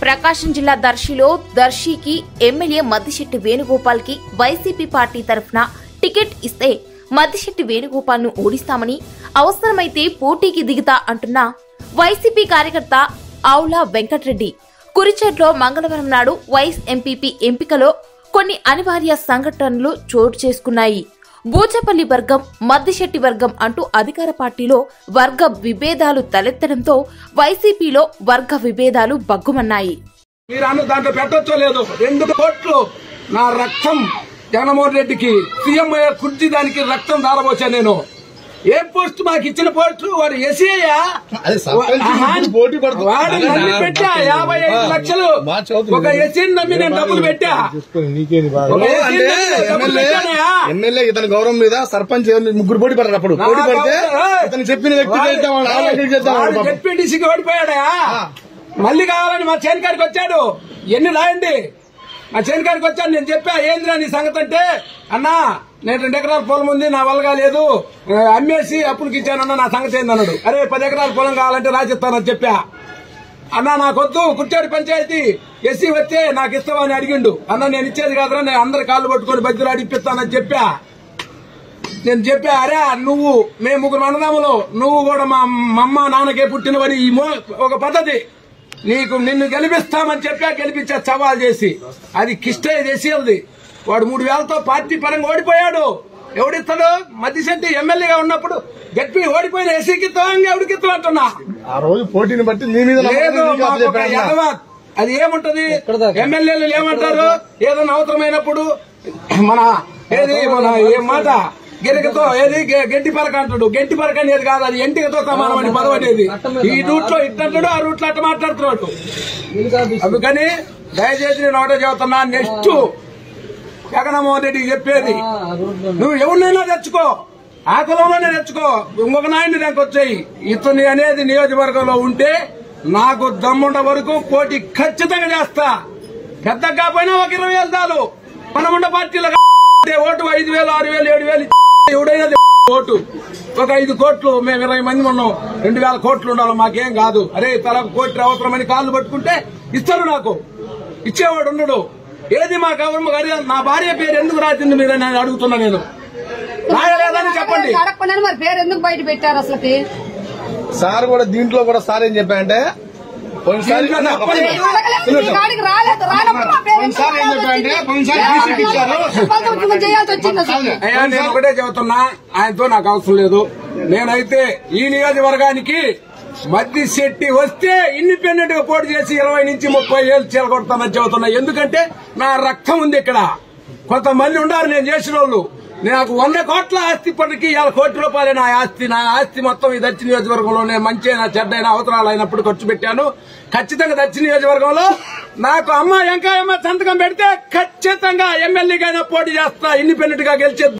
ప్రకాశం జిల్లా దర్శిలో దర్శికి ఎమ్మెల్యే మద్దిశెట్టి వేణుగోపాల్ కి వైసీపీ పార్టీ తరఫున టికెట్ ఇస్తే మద్దిశెట్టి వేణుగోపాల్ ను ఓడిస్తామని అవసరమైతే పోటీకి దిగుతా అంటున్న వైసీపీ కార్యకర్త ఆవుల వెంకట్రెడ్డి కురిచెట్లో మంగళవారం నాడు వైస్ ఎంపీపీ ఎంపికలో కొన్ని అనివార్య సంఘటనలు చోటు చేసుకున్నాయి బూచపల్లి వర్గం మద్దిశెట్టి వర్గం అంటూ అధికార పార్టీలో వర్గ విభేదాలు తలెత్తడంతో వైసీపీలో వర్గ విభేదాలు బగ్గుమన్నాయి మీరు అన్న దాంట్లో పెట్టొచ్చో లేదు రెండు కోట్లు నా రక్తం జగన్మోహన్ రెడ్డికి సీఎం అయ్యే కుర్చీ దానికి రక్తం దారబోసాను నేను ఏ పోస్ట్ మాకు ఇచ్చిన పోస్ట్ వాడు ఎస్ఐయా అదే సర్పంచ్ ఇప్పుడు పోటీ పడుతుంది. వాడు నమ్మి పెట్టా యాభై ఐదు లక్షలు మా చదువుతుంది. ఒక ఎస్ఐని నమ్మి నేను డబ్బులు పెట్టా చూసుకొని నీకేంది బాధ ఒక అంటే ఎస్ఐని నమ్మి డబ్బులు ఎమ్మెల్యే పెట్టానయ్యా. ఎమ్మెల్యే ఇతని గౌరవం మీద సర్పంచ్ ఎవరిని ముగ్గురు పోటీ పడ్డారు అప్పుడు పోటీ పడితే ఇతను చెప్పిన వ్యక్తి చేద్దాం వాడు ఆలోచన చేద్దాం వాడు వాడు పాపం. జెడ్పీటీసీకి ఓడిపోయాడా మళ్ళీ కావాలని మా చేనికాడికి వచ్చాడు ఎన్ని రాయండి మా చేనికాడికి వచ్చాడు నేను చెప్పా ఏందిరా నీ సంగతి అంటే అన్నా నేను రెండు ఎకరాల పొలం ఉంది నా వల్ల కాలేదు ఆ, అమ్మేసి అప్పులకి ఇచ్చానన్నా నా సంగతి ఏంది అన్నాడు అరే పది ఎకరాల పొలం కావాలంటే రాసిస్తానని చెప్పా అన్నా నాకొద్దు కుర్చాడు పంచాయతీ ఎస్సీ వచ్చే నాకు ఇస్తామని అడిగిండు అన్న నేను ఇచ్చేది కాదురా నేను అందరి కాళ్ళు పట్టుకొని బద్దలు అడిపిస్తానని చెప్పా నేను చెప్పా అరే నువ్వు మేము ముగ్గురు అన్నదమ్ములు నువ్వు కూడా మా మా అమ్మ నాన్నకే పుట్టినవని ఈ మో- ఒక పద్ధతి నీకు నిన్ను గెలిపిస్తామని చెప్పా గెలిపించా సవాల్ చేసి అది కిష్టయ్య చేసేది వాడు మూడు వేలతో పార్టీ పరంగా ఓడిపోయాడు ఎవడిస్తాడు మధ్యశెట్టి ఎమ్మెల్యేగా ఉన్నప్పుడు గట్టి ఓడిపోయిన ఎస్సీకి తోంగా ఎవడికి అంటున్నా ఆ రోజు పోటీని బట్టి నీ మీద నమ్మకం లేదు నీకు మాకు ఒక అప్పచెప్పాను అన్న. ఎడమ అది ఏముంటది ఎమ్మెల్యేలు ఏమంటారు ఏదైనా అవసరమైనప్పుడు మన ఏది మన ఏ మాట గిరికతో ఏది గె- గెంటి పరక అంటాడు గెంటి పరక అనేది కాదు అది ఎంటికతో సమానం అని పదవి అనేది ఈ రూట్ లో ఇట్టంటాడు ఆ రూట్ లో అట్ట మాట్లాడుతున్నాడు అందుకని దయచేసి నేను ఒకటే చెబుతున్నా నెక్స్ట్ జగన్మోహన్ రెడ్డి చెప్పేది నువ్వు ఎవరినైనా తెచ్చుకో ఆ కులంలోనే తెచ్చుకో ఇంకొక నాయన్ని నాకు వచ్చాయి ఇతని అనేది నియోజకవర్గంలో ఉంటే నాకు దమ్ముండ వరకు కోటి ఖచ్చితంగా చేస్తా పెద్ద కాకపోయినా ఒక ఇరవై వేలు చాలు మనముండ పార్టీలో ఓటు ఐదు వేలు ఆరు వేలు ఏడు వేలు ఎవడైనా ఓటు ఒక ఐదు కోట్లు మేము ఇరవై మంది ఉన్నాం రెండు వేల కోట్లు ఉండాలి మాకేం కాదు అరే తల కోట్లు అవసరమని కాళ్ళు పట్టుకుంటే ఇస్తారు నాకు ఇచ్చేవాడు ఉండడు ఏది మా గవర్నమెంట్ గారి నా భార్య పేరు ఎందుకు రాసింది మీరు నేను అడుగుతున్నా నేను రాయలేదని చెప్పండి అడగకుండా మరి పేరు ఎందుకు బయట పెట్టారు అసలుకి సార్ కూడా దీంట్లో కూడా సార్ ఏం చెప్పాయంటే పోయినసారి దీంట్లో అన్న, చెప్పండి. ఒక్క నిమిషం. అడగలేదు మీ కాడికి రాలేదు రానప్పుడు మా పేరు ఎందుకు కొన్నిసార్లు ఏం చెప్పారంటే, కొన్నిసార్లు బీసీకి ఇచ్చారు. చెప్పాల్సి వచ్చింది, చేయాల్సి వచ్చింది అసలు అయ్యా నేను ఒకటే చెబుతున్నా ఆయనతో నాకు అవసరం లేదు నేనైతే ఈ నియోజకవర్గానికి మద్ది శెట్టి వస్తే ఇండిపెండెంట్ గా పోటీ చేసి ఇరవై నుంచి ముప్పై ఏళ్ళు చీలగొడతానని చెబుతున్నా ఎందుకంటే నా రక్తం ఉంది ఇక్కడ కొంతమంది ఉన్నారు నేను చేసిన వాళ్ళు నాకు వంద కోట్ల ఆస్తి ఇప్పటికీ ఇవాళ కోటి రూపాయలే నా ఆస్తి నా ఆస్తి మొత్తం ఈ దక్షిణ నియోజకవర్గంలోనే మంచి నా చెడ్డైన అవసరాలు అయినప్పుడు ఖర్చు పెట్టాను ఖచ్చితంగా దక్షిణ నియోజకవర్గంలో నాకు అమ్మ వెంకాయమ్మ సంతకం పెడితే ఖచ్చితంగా ఎమ్మెల్యేగా పోటీ చేస్తా ఇండిపెండెంట్ గా గెలిచే